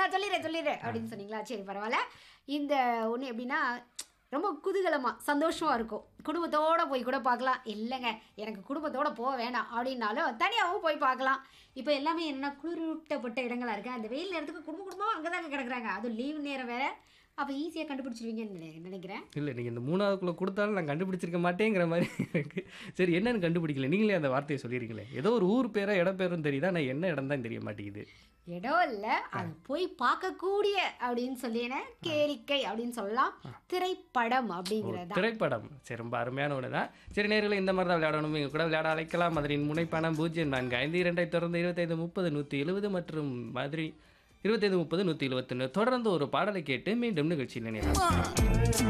நான் சொல்லிடுறேன் சொல்லிடுறேன் அப்படின்னு சொன்னீங்களா சரி பரவாயில்ல இந்த ஒன்று எப்படின்னா ரொம்ப குதூகலமாக சந்தோஷமாக இருக்கும் குடும்பத்தோடு போய் கூட பார்க்கலாம் இல்லைங்க எனக்கு குடும்பத்தோடு போக வேணாம் அப்படின்னாலும் தனியாகவும் போய் பார்க்கலாம் இப்போ எல்லாமே என்னென்னா குளிரூட்டப்பட்ட இடங்களா இருக்குது அந்த வெயில் நேரத்துக்கு குடும்ப குடும்பம் அங்கே தாங்க கிடக்குறாங்க அதுவும் லீவு நேரம் வேறு அப்போ ஈஸியாக கண்டுபிடிச்சிருவீங்கன்னு நினை- நினைக்கிறேன் இல்லை நீங்கள் இந்த மூணாவதுக்குள்ளே கொடுத்தாலும் நான் கண்டுபிடிச்சிருக்க மாட்டேங்கிற மாதிரி இருக்கு சரி என்னன்னு கண்டுபிடிக்கல நீங்களே அந்த வார்த்தையை சொல்லியிருக்கீங்களே ஏதோ ஒரு ஊர் பேரோ இடம் பேரும் தெரியுதா நான் என்ன இடம் தான் தெரிய மாட்டேங்குது இடம் இல்லை அது போய் பார்க்கக்கூடிய அப்படின்னு சொல்லின கேளிக்கை அப்படின்னு சொல்லலாம் திரைப்படம் அப்படிங்கிறது திரைப்படம் சரி ரொம்ப அருமையான ஒன்று தான் சரி நேரில் இந்த மாதிரி தான் விளையாடணும் எங்கள் கூட விளையாட அழைக்கலாம் மதுரையின் முனைப்பான பூஜ்ஜியம் நான்கு ஐந்து இரண்டை தொடர்ந்து இருபத்தைந்து முப்பது நூற்றி எழுபது மற்றும் மதுரை இருபத்தைந்து முப்பது நூற்றி எழுபத்தொன்று தொடர்ந்து ஒரு பாடலை கேட்டு மீண்டும் நிகழ்ச்சியில் நினைவு